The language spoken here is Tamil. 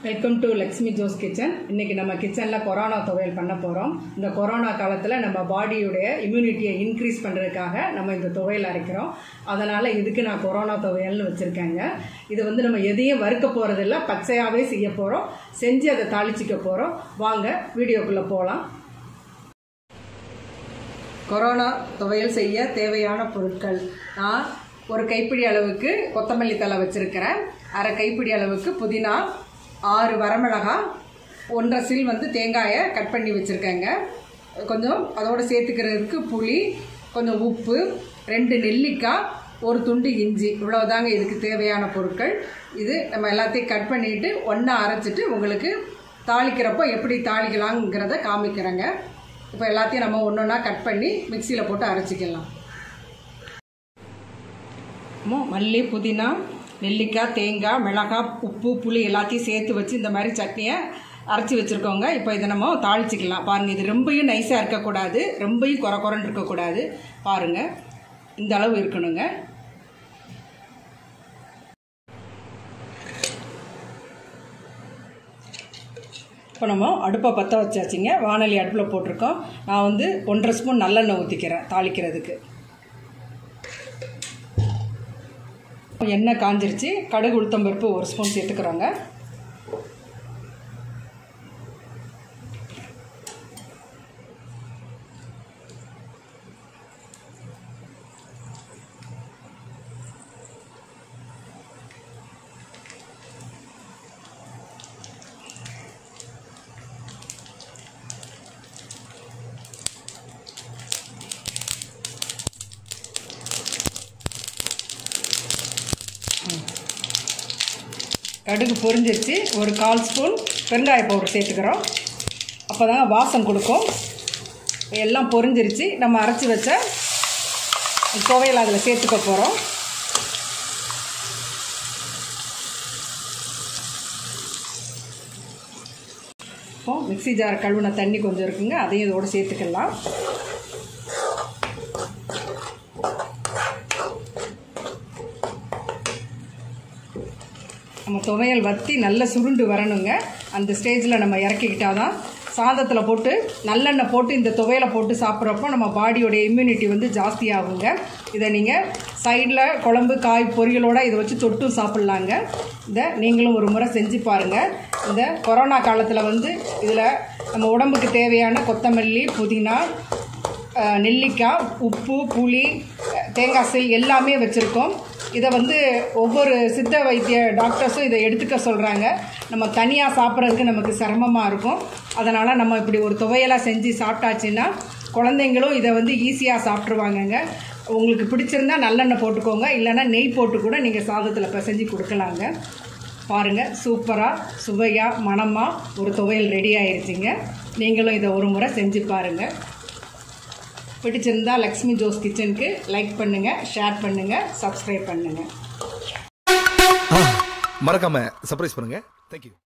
welcome to Lakshmi Jo's kitchen இன்னைக்கு நம்ம கிச்சனில் கொரோனா துவையல் பண்ண போகிறோம் இந்த கொரோனா காலத்தில் நம்ம பாடியுடைய இம்யூனிட்டியை இன்க்ரீஸ் பண்ணுறதுக்காக நம்ம இந்த துவையல் அரைக்கிறோம் அதனால் இதுக்கு நான் கொரோனா துவையல்னு வச்சுருக்கேங்க இது வந்து நம்ம எதையும் வறுக்க போகிறதில்ல பச்சையாகவே செய்ய போகிறோம் செஞ்சு அதை தாளிச்சிக்க போகிறோம் வாங்க வீடியோக்குள்ளே போகலாம் கொரோனா துவையல் செய்ய தேவையான பொருட்கள் நான் ஒரு கைப்பிடி அளவுக்கு கொத்தமல்லி தழை வச்சுருக்கிறேன் அரை கைப்பிடி அளவுக்கு புதினா ஆறு வரமிளகாய் ஒன்றரை சில் வந்து தேங்காயை கட் பண்ணி வச்சுருக்கேங்க கொஞ்சம் அதோடு சேர்த்துக்கிறதுக்கு புளி கொஞ்சம் உப்பு ரெண்டு நெல்லிக்காய் ஒரு துண்டு இஞ்சி இவ்வளவுதாங்க இதுக்கு தேவையான பொருட்கள் இது நம்ம எல்லாத்தையும் கட் பண்ணிவிட்டு ஒன்றா அரைச்சிட்டு உங்களுக்கு தாளிக்கிறப்போ எப்படி தாளிக்கலாங்கிறத காமிக்கிறேங்க இப்போ எல்லாத்தையும் நம்ம ஒன்று ஒன்றா கட் பண்ணி மிக்சியில் போட்டு அரைச்சிக்கலாம் மல்லி புதினா நெல்லிக்காய் தேங்காய் மிளகாய் உப்பு புளி எல்லாத்தையும் சேர்த்து வச்சு இந்த மாதிரி சட்னியை அரைச்சி வச்சுருக்கோங்க இப்போ இதை நம்ம தாளிச்சிக்கலாம் பாருங்கள் இது ரொம்பவும் நைஸாக இருக்கக்கூடாது ரொம்பவும் குறை குறைன்னு இருக்கக்கூடாது பாருங்கள் இந்த அளவு இருக்கணுங்க இப்போ நம்ம அடுப்பை பற்ற வச்சாச்சுங்க வானொலி அடுப்பில் போட்டிருக்கோம் நான் வந்து ஒன்றரை ஸ்பூன் நல்லெண்ணெய் ஊற்றிக்கிறேன் தாளிக்கிறதுக்கு எண்ணெய் காஞ்சிருச்சு கடுகு உளுத்தம்பருப்பு ஒரு ஸ்பூன் சேர்த்துக்கிறோங்க கடுகு பொரிஞ்சிருச்சு ஒரு கால் ஸ்பூன் பெருங்காய பவுடர் சேர்த்துக்கிறோம் அப்போ தாங்க வாசம் கொடுக்கும் எல்லாம் பொரிஞ்சிருச்சு நம்ம அரைச்சி வச்ச துவையல் அதில் சேர்த்துக்க போகிறோம் இப்போ மிக்சி ஜார் கழுவுன தண்ணி கொஞ்சம் இருக்குங்க அதையும் இதோடு சேர்த்துக்கலாம் நம்ம துவையல் வற்றி நல்ல சுருண்டு வரணுங்க அந்த ஸ்டேஜில் நம்ம இறக்கிக்கிட்டால் தான் சாதத்தில் போட்டு நல்லெண்ணெய் போட்டு இந்த துவையலை போட்டு சாப்பிட்றப்போ நம்ம பாடியோடைய இம்யூனிட்டி வந்து ஜாஸ்தி ஆகுங்க இதை நீங்கள் சைடில் குழம்பு காய் பொரியலோடு இதை வச்சு தொட்டும் சாப்பிட்லாங்க இதை நீங்களும் ஒரு முறை செஞ்சு பாருங்கள் இந்த கொரோனா காலத்தில் வந்து இதில் நம்ம உடம்புக்கு தேவையான கொத்தமல்லி புதினா நெல்லிக்காய் உப்பு புளி தேங்காய் சில் எல்லாமே வச்சுருக்கோம் இதை வந்து ஒவ்வொரு சித்த வைத்திய டாக்டர்ஸும் இதை எடுத்துக்க சொல்கிறாங்க நம்ம தனியாக சாப்பிட்றதுக்கு நமக்கு சிரமமாக இருக்கும் அதனால் நம்ம இப்படி ஒரு துவையலாக செஞ்சு சாப்பிட்டாச்சுன்னா குழந்தைங்களும் இதை வந்து ஈஸியாக சாப்பிட்ருவாங்கங்க உங்களுக்கு பிடிச்சிருந்தா நல்லெண்ணெய் போட்டுக்கோங்க இல்லைன்னா நெய் போட்டு கூட நீங்கள் சாதத்தில் பிசைஞ்சு கொடுக்கலாங்க பாருங்கள் சூப்பராக சுவையாக மணமாக ஒரு துவையல் ரெடி ஆயிடுச்சிங்க நீங்களும் இதை ஒரு முறை செஞ்சு பாருங்கள் பிடிச்சிருந்தா லக்ஷ்மி ஜோஸ் கிச்சனுக்கு லைக் பண்ணுங்கள் ஷேர் பண்ணுங்கள் சப்ஸ்கிரைப் பண்ணுங்கள் மறக்காம சர்ப்ரைஸ் பண்ணுங்க தேங்க்யூ